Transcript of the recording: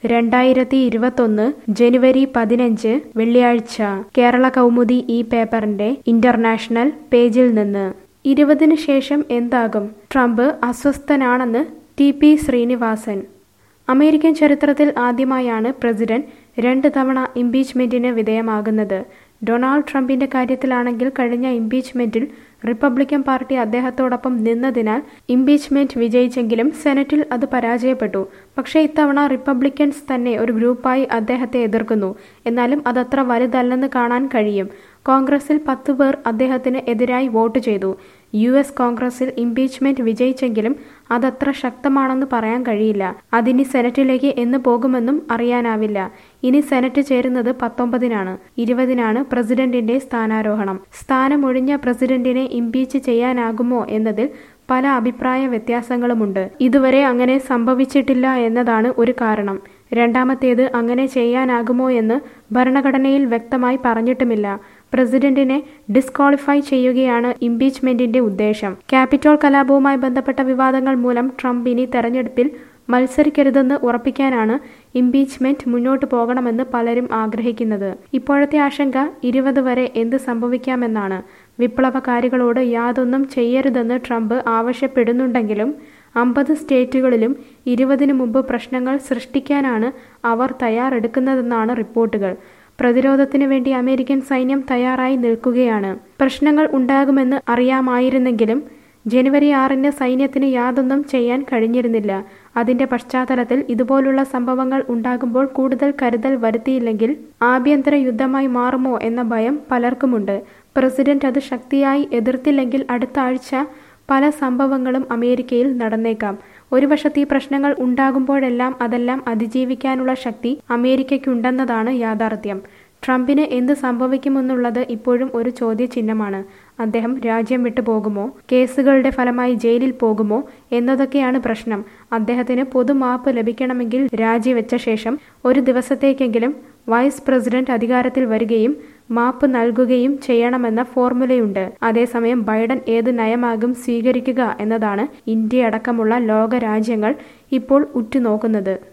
രണ്ടായിരത്തി ഇരുപത്തൊന്ന് ജനുവരി പതിനഞ്ച് വെള്ളിയാഴ്ച കേരള കൗമുദി ഈ പേപ്പറിന്റെ ഇന്റർനാഷണൽ പേജിൽ നിന്ന് ഇരുപതിന് ശേഷം എന്താകും ട്രംപ് അസ്വസ്ഥനാണെന്ന് ടി പി ശ്രീനിവാസൻ അമേരിക്കൻ ചരിത്രത്തിൽ ആദ്യമായാണ് പ്രസിഡന്റ് രണ്ട് തവണ ഇംപീച്ച്മെന്റിന് വിധേയമാകുന്നത് ഡൊണാൾഡ് ട്രംപിന്റെ കാര്യത്തിലാണെങ്കിൽ കഴിഞ്ഞ ഇംപീച്ച്മെന്റിൽ റിപ്പബ്ലിക്കൻ പാർട്ടി അദ്ദേഹത്തോടൊപ്പം നിന്നതിനാൽ ഇംപീച്ച്മെന്റ് വിജയിച്ചെങ്കിലും സെനറ്റിൽ അത് പരാജയപ്പെട്ടു പക്ഷേ ഇത്തവണ റിപ്പബ്ലിക്കൻസ് തന്നെ ഒരു ഗ്രൂപ്പായി അദ്ദേഹത്തെ എതിർക്കുന്നു എന്നാലും അതത്ര വലുതല്ലെന്ന് കാണാൻ കഴിയും കോൺഗ്രസിൽ പത്ത് പേർ അദ്ദേഹത്തിന് എതിരായി വോട്ട് ചെയ്തു യു എസ് കോൺഗ്രസിൽ ഇംപീച്ച്മെന്റ് വിജയിച്ചെങ്കിലും അതത്ര ശക്തമാണെന്ന് പറയാൻ കഴിയില്ല അതിനി സെനറ്റിലേക്ക് എന്ന് പോകുമെന്നും അറിയാനാവില്ല ഇനി സെനറ്റ് ചേരുന്നത് പത്തൊമ്പതിനാണ് ഇരുപതിനാണ് പ്രസിഡന്റിന്റെ സ്ഥാനാരോഹണം സ്ഥാനമൊഴിഞ്ഞ പ്രസിഡന്റിനെ ഇംപീച്ച് ചെയ്യാനാകുമോ എന്നതിൽ പല അഭിപ്രായ വ്യത്യാസങ്ങളുമുണ്ട് ഇതുവരെ അങ്ങനെ സംഭവിച്ചിട്ടില്ല എന്നതാണ് ഒരു കാരണം രണ്ടാമത്തേത് അങ്ങനെ ചെയ്യാനാകുമോ എന്ന് ഭരണഘടനയിൽ വ്യക്തമായി പറഞ്ഞിട്ടുമില്ല പ്രസിഡന്റിനെ ഡിസ്ക്വാളിഫൈ ചെയ്യുകയാണ് ഇംപീച്ച്മെന്റിന്റെ ഉദ്ദേശം ക്യാപിറ്റോൾ കലാപവുമായി ബന്ധപ്പെട്ട വിവാദങ്ങൾ മൂലം ട്രംപ് ഇനി തെരഞ്ഞെടുപ്പിൽ മത്സരിക്കരുതെന്ന് ഉറപ്പിക്കാനാണ് ഇംപീച്ച്മെന്റ് മുന്നോട്ട് പോകണമെന്ന് പലരും ആഗ്രഹിക്കുന്നത് ഇപ്പോഴത്തെ ആശങ്ക ഇരുപത് വരെ എന്ത് സംഭവിക്കാമെന്നാണ് വിപ്ലവകാരികളോട് യാതൊന്നും ചെയ്യരുതെന്ന് ട്രംപ് ആവശ്യപ്പെടുന്നുണ്ടെങ്കിലും അമ്പത് സ്റ്റേറ്റുകളിലും ഇരുപതിനു മുമ്പ് പ്രശ്നങ്ങൾ സൃഷ്ടിക്കാനാണ് അവർ തയ്യാറെടുക്കുന്നതെന്നാണ് റിപ്പോർട്ടുകൾ പ്രതിരോധത്തിന് വേണ്ടി അമേരിക്കൻ സൈന്യം തയ്യാറായി നിൽക്കുകയാണ് പ്രശ്നങ്ങൾ ഉണ്ടാകുമെന്ന് അറിയാമായിരുന്നെങ്കിലും ജനുവരി ആറിന് സൈന്യത്തിന് യാതൊന്നും ചെയ്യാൻ കഴിഞ്ഞിരുന്നില്ല അതിന്റെ പശ്ചാത്തലത്തിൽ ഇതുപോലുള്ള സംഭവങ്ങൾ ഉണ്ടാകുമ്പോൾ കൂടുതൽ കരുതൽ വരുത്തിയില്ലെങ്കിൽ ആഭ്യന്തര യുദ്ധമായി മാറുമോ എന്ന ഭയം പലർക്കുമുണ്ട് പ്രസിഡന്റ് അത് ശക്തിയായി എതിർത്തില്ലെങ്കിൽ അടുത്ത ആഴ്ച പല സംഭവങ്ങളും അമേരിക്കയിൽ നടന്നേക്കാം ഒരു വശത്ത് ഈ പ്രശ്നങ്ങൾ ഉണ്ടാകുമ്പോഴെല്ലാം അതെല്ലാം അതിജീവിക്കാനുള്ള ശക്തി അമേരിക്കയ്ക്കുണ്ടെന്നതാണ് യാഥാർത്ഥ്യം ട്രംപിന് എന്ത് സംഭവിക്കുമെന്നുള്ളത് ഇപ്പോഴും ഒരു ചോദ്യചിഹ്നമാണ് അദ്ദേഹം രാജ്യം വിട്ടു പോകുമോ കേസുകളുടെ ഫലമായി ജയിലിൽ പോകുമോ എന്നതൊക്കെയാണ് പ്രശ്നം അദ്ദേഹത്തിന് പൊതുമാപ്പ് ലഭിക്കണമെങ്കിൽ രാജിവെച്ച ശേഷം ഒരു ദിവസത്തേക്കെങ്കിലും വൈസ് പ്രസിഡന്റ് അധികാരത്തിൽ വരികയും മാപ്പ് നൽകുകയും ചെയ്യണമെന്ന ഫോർമുലയുണ്ട് അതേസമയം ബൈഡൻ ഏത് നയമാകും സ്വീകരിക്കുക എന്നതാണ് ഇന്ത്യ അടക്കമുള്ള ലോക രാജ്യങ്ങൾ ഇപ്പോൾ ഉറ്റുനോക്കുന്നത്